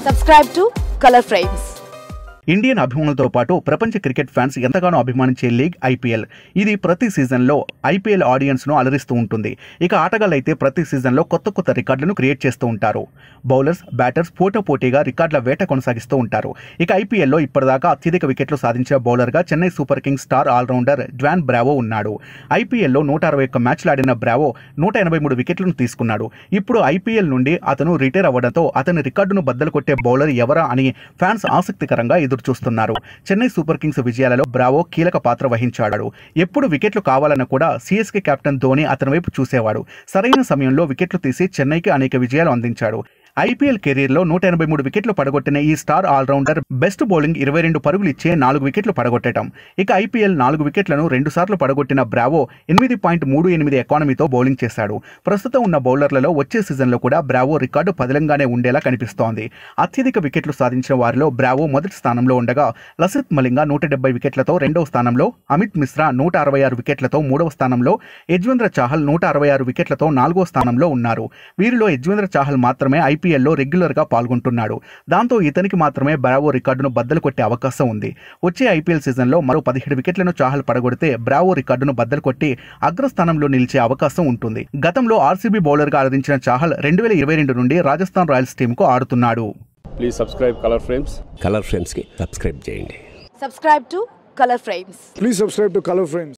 Subscribe to Color Frames. Indian అభిమానులతో పాటు ప్రపంచ క్రికెట్ ఫ్యాన్స్ ఎంతగానో అభిమానించే లీగ్ ఐపీఎల్ ఇది ప్రతి సీజన్లో ఐపీఎల్ ఆడియన్స్ను అలరిస్తూ ఉంటుంది ఇక ఆటగాళ్ళైతే ప్రతి సీజన్లో కొత్త కొత్త రికార్డులను క్రియేట్ చేస్తూ ఉంటారు బౌలర్స్ బ్యాటర్స్ పోటాపోటీగా రికార్డుల వేట కొనసాగిస్తూ ఉంటారు ఇక ఐపీఎల్లో ఇప్పటిదాకా అత్యధిక వికెట్లు సాధించిన బౌలర్గా Chennai Super Kings star allrounder Dwayne Bravo ఉన్నాడు ఐపీఎల్లో నూట అరవై ఒక్క మ్యాచ్లు ఆడిన బ్రావో నూట ఎనభై మూడు వికెట్లను తీసుకున్నాడు ఇప్పుడు ఐపీఎల్ నుండి అతను రిటైర్ అవ్వడంతో అతని రికార్డును బద్దలు కొట్టే బౌలర్ ఎవరా అని ఫ్యాన్స్ ఆసక్తికరంగా ఎదురు చూస్తున్నారు చెన్నై సూపర్ కింగ్స్ విజయాలలో బ్రావో కీలక పాత్ర వహించాడు ఎప్పుడు వికెట్లు కావాలన్నా కూడా సిఎస్కే కెప్టెన్ ధోని అతని వైపు చూసేవాడు సరైన సమయంలో వికెట్లు తీసి చెన్నైకి అనేక విజయాలు అందించాడు ఐపీఎల్ కెరీర్లో నూట ఎనభై మూడు వికెట్లు పడగొట్టిన ఈ స్టార్ ఆల్రౌండర్ బెస్ట్ బౌలింగ్ ఇరవై రెండు పరుగులు ఇచ్చే నాలుగు వికెట్లు పడగొట్టడం ఇక ఐపీఎల్ నాలుగు వికెట్లను రెండుసార్లు పడగొట్టిన బ్రావో ఎనిమిది పాయింట్ మూడు ఎనిమిది ఎకానమీతో బౌలింగ్ చేశాడు ప్రస్తుతం ఉన్న బౌలర్లలో వచ్చే సీజన్లో కూడా బ్రావో రికార్డు పదిలంగానే ఉండేలా కనిపిస్తోంది అత్యధిక వికెట్లు సాధించిన వారిలో బ్రావో మొదటి స్థానంలో ఉండగా లసిత్ మలింగా నూట డెబ్బై వికెట్లతో రెండవ స్థానంలో అమిత్ మిశ్రా నూట అరవై ఆరు వికెట్లతో మూడవ స్థానంలో యజ్వేంద్ర చాహల్ నూట అరవై ఆరు వికెట్లతో నాలుగో స్థానంలో ఉన్నారు వీరిలో యజ్వేంద్ర చాహల్ మాత్రమే ఐపీఎల్లో రెగ్యులర్గా పాల్గొంటున్నాడు దాంతో ఇతనికి మాత్రమే బ్రావో రికార్డును బద్దలు కొట్టే అవకాశం ఉంది వచ్చే ఐపీఎల్ సీజన్లో మరో పదిహేడు వికెట్లను చాహల్ పడగొడితే బ్రావో రికార్డును బద్దలు కొట్టి అగ్రస్థానంలో నిలిచే అవకాశం ఉంటుంది గతంలో ఆర్సీబీ బౌలర్గా ఆరాధించిన చాహల్ రెండు వేల ఇరవై రెండు నుండి రాజస్థాన్ రాయల్స్ టీంకు ఆడుతున్నాడు please subscribe Color Frames Color ఫ్రేమ్స్కి సబ్స్క్రైబ్ చేయండి Subscribe to Color Frames. Please subscribe to Color Frames.